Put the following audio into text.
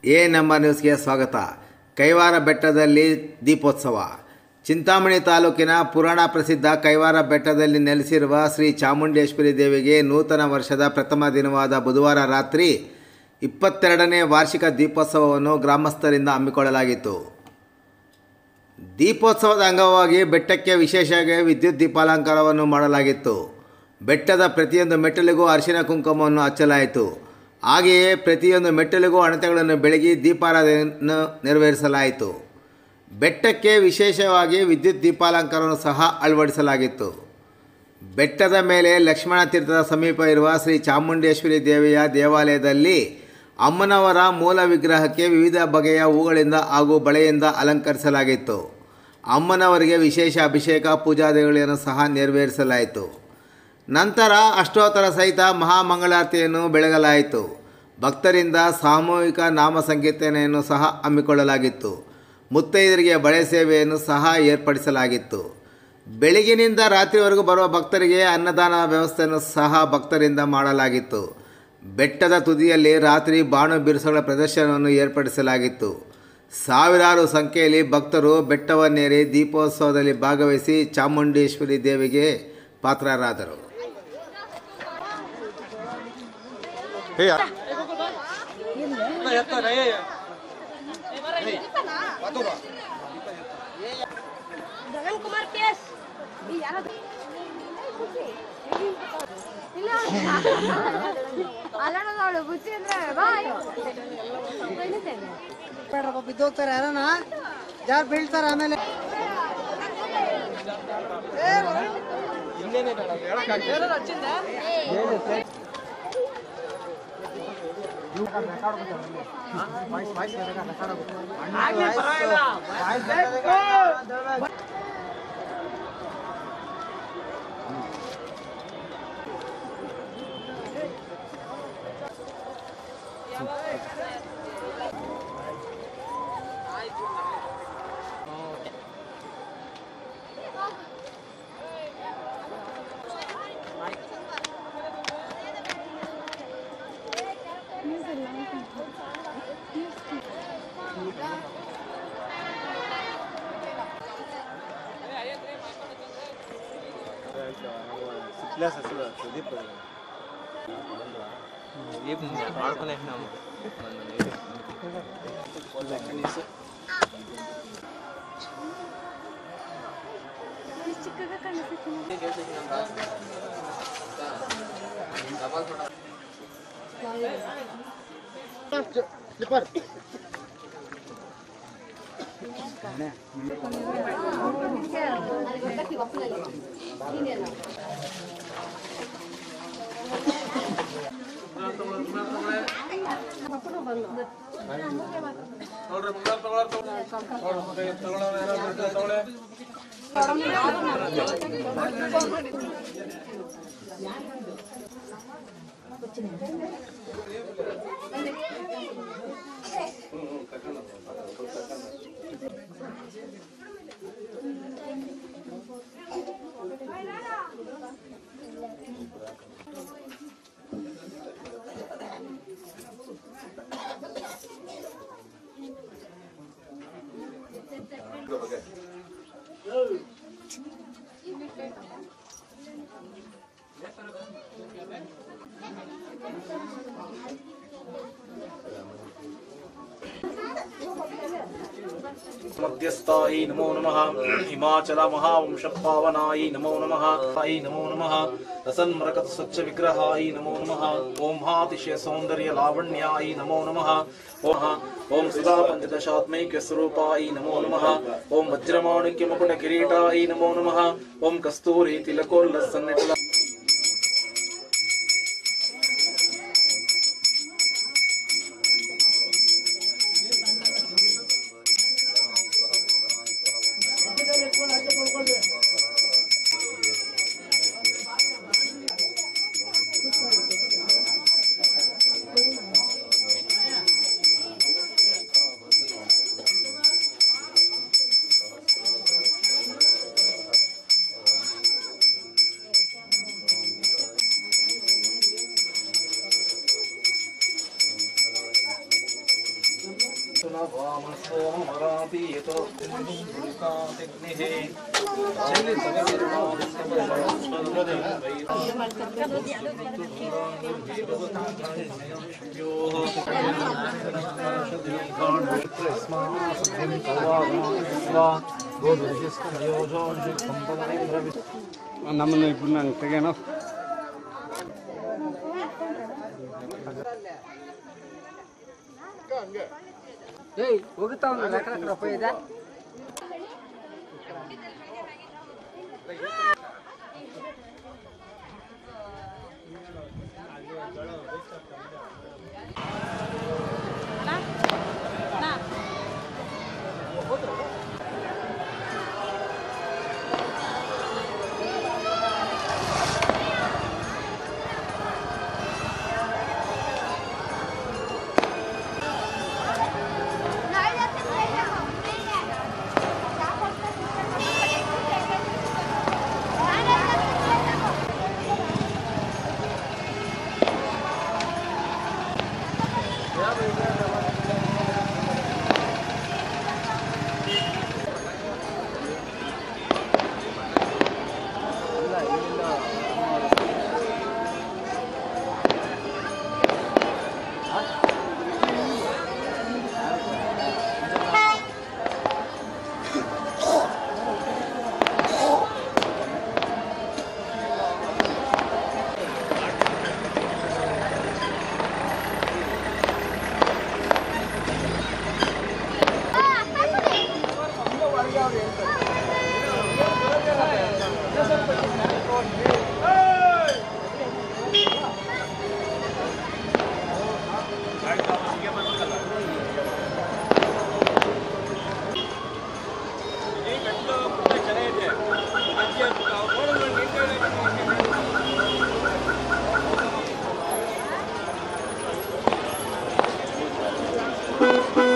A number ನ್ಯೂಸ್ಗೆ ಸ್ವಾಗತ ಕೈವಾರ ಬೆಟ್ಟದಲ್ಲಿ ದೀಪೋತ್ಸವ ಚಿಂತಾಮಣಿ ತಾಲೂಕಿನ ಪುರಾಣ ಪ್ರಸಿದ್ಧ ಕೈವಾರ ಬೆಟ್ಟದಲ್ಲಿ ನೆಲೆಸಿರುವ ಶ್ರೀ ಚಾಮುಂಡೇಶ್ವರಿ ದೇವಿಗೆ ನೂತನ ವರ್ಷದ ಪ್ರಥಮ ದಿನವಾದ ಬುಧವಾರ ರಾತ್ರಿ ಇಪ್ಪತ್ತೆರಡನೇ ವಾರ್ಷಿಕ ದೀಪೋತ್ಸವವನ್ನು ಗ್ರಾಮಸ್ಥರಿಂದ ಹಮ್ಮಿಕೊಳ್ಳಲಾಗಿತ್ತು ದೀಪೋತ್ಸವದ ಅಂಗವಾಗಿ ಬೆಟ್ಟಕ್ಕೆ ವಿಶೇಷವಾಗಿ ವಿದ್ಯುತ್ ದೀಪಾಲಂಕಾರವನ್ನು ಮಾಡಲಾಗಿತ್ತು ಬೆಟ್ಟದ ಪ್ರತಿಯೊಂದು ಮೆಟ್ಟಲಿಗೂ ಅರಿಶಿನ ಕುಂಕುಮವನ್ನು ಹಚ್ಚಲಾಯಿತು ಹಾಗೆಯೇ ಪ್ರತಿಯೊಂದು ಮೆಟ್ಟಲಿಗೂ ಹಣತೆಗಳನ್ನು ಬೆಳಗಿ ದೀಪಾರಾಧನೆಯನ್ನು ನೆರವೇರಿಸಲಾಯಿತು ಬೆಟ್ಟಕ್ಕೆ ವಿಶೇಷವಾಗಿ ವಿದ್ಯುತ್ ದೀಪಾಲಂಕಾರವನ್ನು ಸಹ ಅಳವಡಿಸಲಾಗಿತ್ತು ಬೆಟ್ಟದ ಮೇಲೆ ಲಕ್ಷ್ಮಣ ತೀರ್ಥದ ಸಮೀಪ ಇರುವ ಶ್ರೀ ಚಾಮುಂಡೇಶ್ವರಿ ದೇವಿಯ ದೇವಾಲಯದಲ್ಲಿ ಅಮ್ಮನವರ ಮೂಲ ವಿಗ್ರಹಕ್ಕೆ ವಿವಿಧ ಬಗೆಯ ಹೂಗಳಿಂದ ಹಾಗೂ ಬಳೆಯಿಂದ ಅಲಂಕರಿಸಲಾಗಿತ್ತು ಅಮ್ಮನವರಿಗೆ ವಿಶೇಷ ಅಭಿಷೇಕ ಪೂಜಾದಿಗಳನ್ನು ಸಹ ನೆರವೇರಿಸಲಾಯಿತು ನಂತರ ಅಷ್ಟೋತ್ತರ ಸಹಿತ ಮಹಾಮಂಗಳಾರತಿಯನ್ನು ಬೆಳಗಲಾಯಿತು ಭಕ್ತರಿಂದ ಸಾಮೂಹಿಕ ನಾಮ ಸಂಕೀರ್ತನೆಯನ್ನು ಸಹ ಹಮ್ಮಿಕೊಳ್ಳಲಾಗಿತ್ತು ಮುತ್ತೈದರಿಗೆ ಬಳೆ ಸೇವೆಯನ್ನು ಸಹ ಏರ್ಪಡಿಸಲಾಗಿತ್ತು ಬೆಳಗಿನಿಂದ ರಾತ್ರಿವರೆಗೂ ಬರುವ ಭಕ್ತರಿಗೆ ಅನ್ನದಾನ ವ್ಯವಸ್ಥೆಯನ್ನು ಸಹ ಭಕ್ತರಿಂದ ಮಾಡಲಾಗಿತ್ತು ಬೆಟ್ಟದ ತುದಿಯಲ್ಲಿ ರಾತ್ರಿ ಬಾಣು ಬಿರುಸುಗಳ ಪ್ರದರ್ಶನವನ್ನು ಏರ್ಪಡಿಸಲಾಗಿತ್ತು ಸಾವಿರಾರು ಸಂಖ್ಯೆಯಲ್ಲಿ ಭಕ್ತರು ಬೆಟ್ಟವನ್ನೇರಿ ದೀಪೋತ್ಸವದಲ್ಲಿ ಭಾಗವಹಿಸಿ ಚಾಮುಂಡೇಶ್ವರಿ ದೇವಿಗೆ ಪಾತ್ರರಾದರು ಗಗನ್ ಕುಮಾರ್ ಕೇಸ್ ಈ ಯಾರದು ಇಲ್ಲ ಅಲ್ಲೋಳು ಬುಚ್ಚಿ ಅಂದ್ರೆ ಬಾಯ್ ಬೇಡ್ರಪ್ಪ ಬಿದ್ದೋಗ್ತಾರೆ ಯಾರನ ಯಾರು ಬೀಳ್ತಾರ ಆಮೇಲೆ ಚಿಕ್ಕಗ ಕಾಣಿಸುತ್ತೆ मध्यस्थायै नमो नमः हिमाचल महावंशपावनायै नमो नमः आई नमो नमः रसन्मरकत स्वच्छ विग्रहाय नमो नमः ओम हातिशय सौंदर्य लावण्याय नमो नमः ओम ओम सुधा पंचदशात्मैक्य स्वरूपाय नमो नमः ओम वज्रमाणिक्य मुकुट किरीटाय नमो नमः ओम कस्तूरी तिलकोल्लसन्निटल ವಾಮಸೋಮರಾತೀಯತೋ ದುರ್ಗಾತಿಗ್ನಿಃ ನಮ್ಮನ್ನು ಇಬ್ಬರು ನಂಗೆ ತೆಗೆನೋ ಏಯ್ ಹೋಗುತ್ತಾ ಒಂದು ಲಕ್ಷ ಲಕ್ಷ ರೂಪಾಯಿ ಇದೆ ¡Vamos!